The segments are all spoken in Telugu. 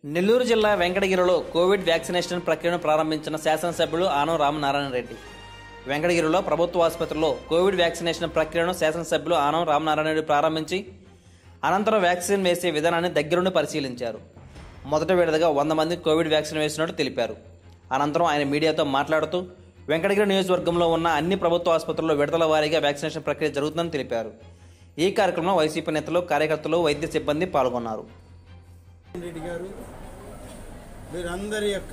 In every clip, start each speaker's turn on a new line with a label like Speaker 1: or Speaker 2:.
Speaker 1: నెల్లూరు జిల్లా వెంకటగిరిలో కోవిడ్ వ్యాక్సినేషన్ ప్రక్రియను ప్రారంభించిన శాసనసభ్యులు ఆనం రామనారాయణ రెడ్డి వెంకటగిరిలో ప్రభుత్వ ఆసుపత్రిలో కోవిడ్ వ్యాక్సినేషన్ ప్రక్రియను శాసనసభ్యులు ఆనం రామనారాయణ రెడ్డి ప్రారంభించి అనంతరం వ్యాక్సిన్ వేసే విధానాన్ని దగ్గరుండి పరిశీలించారు మొదటి విడతగా వంద మంది కోవిడ్ వ్యాక్సిన్ వేసినట్టు తెలిపారు అనంతరం ఆయన మీడియాతో మాట్లాడుతూ వెంకటగిరి నియోజకవర్గంలో ఉన్న అన్ని ప్రభుత్వ ఆసుపత్రుల్లో విడతల వారీగా వ్యాక్సినేషన్ ప్రక్రియ జరుగుతుందని తెలిపారు ఈ కార్యక్రమంలో వైసీపీ నేతలు కార్యకర్తలు వైద్య సిబ్బంది పాల్గొన్నారు
Speaker 2: రెడ్డి గారు వీరందరి యొక్క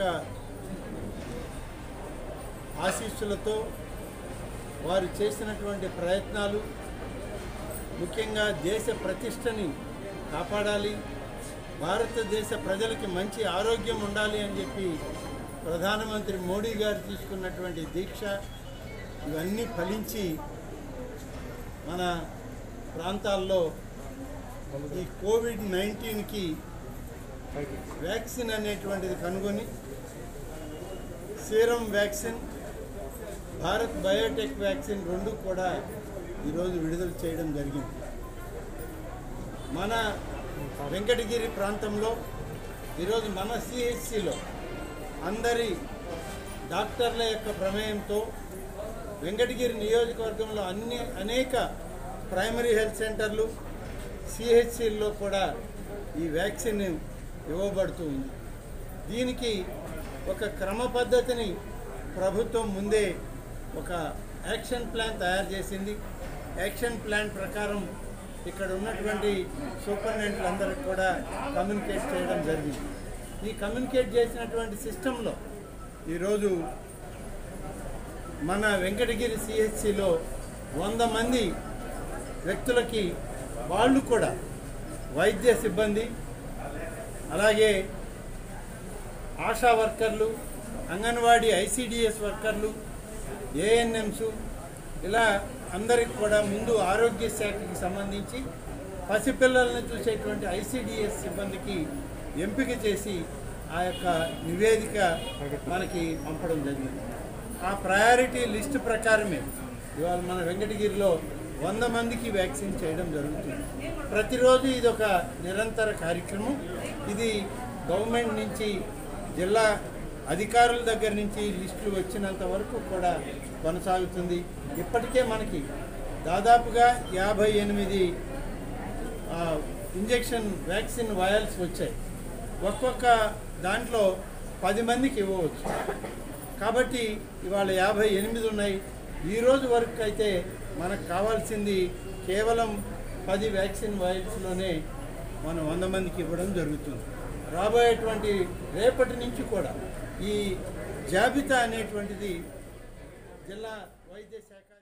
Speaker 2: ఆశీస్సులతో వారు చేసినటువంటి ప్రయత్నాలు ముఖ్యంగా దేశ ప్రతిష్టని కాపాడాలి భారతదేశ ప్రజలకి మంచి ఆరోగ్యం ఉండాలి అని చెప్పి ప్రధానమంత్రి మోడీ గారు తీసుకున్నటువంటి దీక్ష ఇవన్నీ ఫలించి మన ప్రాంతాల్లో ఈ కోవిడ్ నైన్టీన్కి వ్యాక్సిన్ అనేటువంటిది కనుగొని serum vaccine Bharat Biotech vaccine రెండు కూడా ఈరోజు విడుదల చేయడం జరిగింది మన వెంకటగిరి ప్రాంతంలో ఈరోజు మన సిహెచ్సిలో అందరి డాక్టర్ల యొక్క ప్రమేయంతో వెంకటగిరి నియోజకవర్గంలో అన్ని అనేక ప్రైమరీ హెల్త్ సెంటర్లు సిహెచ్సిల్లో కూడా ఈ వ్యాక్సిన్ ఇవ్వబడుతూ ఉంది దీనికి ఒక క్రమ పద్ధతిని ప్రభుత్వం ముందే ఒక యాక్షన్ ప్లాన్ తయారు చేసింది యాక్షన్ ప్లాన్ ప్రకారం ఇక్కడ ఉన్నటువంటి సూపరింటెండెంట్లందరికీ కూడా కమ్యూనికేట్ చేయడం జరిగింది ఈ కమ్యూనికేట్ చేసినటువంటి సిస్టంలో ఈరోజు మన వెంకటగిరి సిహెచ్సిలో వంద మంది వ్యక్తులకి వాళ్ళు కూడా వైద్య సిబ్బంది అలాగే ఆశా వర్కర్లు అంగన్వాడీ ఐసిడిఎస్ వర్కర్లు ఏఎన్ఎంస్ ఇలా అందరికి కూడా ముందు ఆరోగ్య శాఖకి సంబంధించి పసిపిల్లల్ని చూసేటువంటి ఐసిడిఎస్ సిబ్బందికి ఎంపిక చేసి ఆ యొక్క నివేదిక మనకి పంపడం జరిగింది ఆ ప్రయారిటీ లిస్ట్ ప్రకారమే ఇవాళ మన వెంకటగిరిలో వంద మందికి వ్యాక్సిన్ చేయడం జరుగుతుంది ప్రతిరోజు ఇది ఒక నిరంతర కార్యక్రమం ఇది గవర్నమెంట్ నుంచి జిల్లా అధికారుల దగ్గర నుంచి లిస్టులు వచ్చినంత వరకు కూడా కొనసాగుతుంది ఇప్పటికే మనకి దాదాపుగా యాభై ఎనిమిది ఆ, ఇంజెక్షన్ వ్యాక్సిన్ వయల్స్ వచ్చాయి ఒక్కొక్క దాంట్లో పది మందికి ఇవ్వవచ్చు కాబట్టి ఇవాళ యాభై ఎనిమిది ఉన్నాయి ఈ రోజు వరకు అయితే మనకు కావాల్సింది కేవలం పది వ్యాక్సిన్ వయల్స్లోనే మనం వంద మందికి ఇవ్వడం జరుగుతుంది రాబోయేటువంటి రేపటి నుంచి కూడా ఈ జాబితా అనేటువంటిది జిల్లా వైద్య శాఖ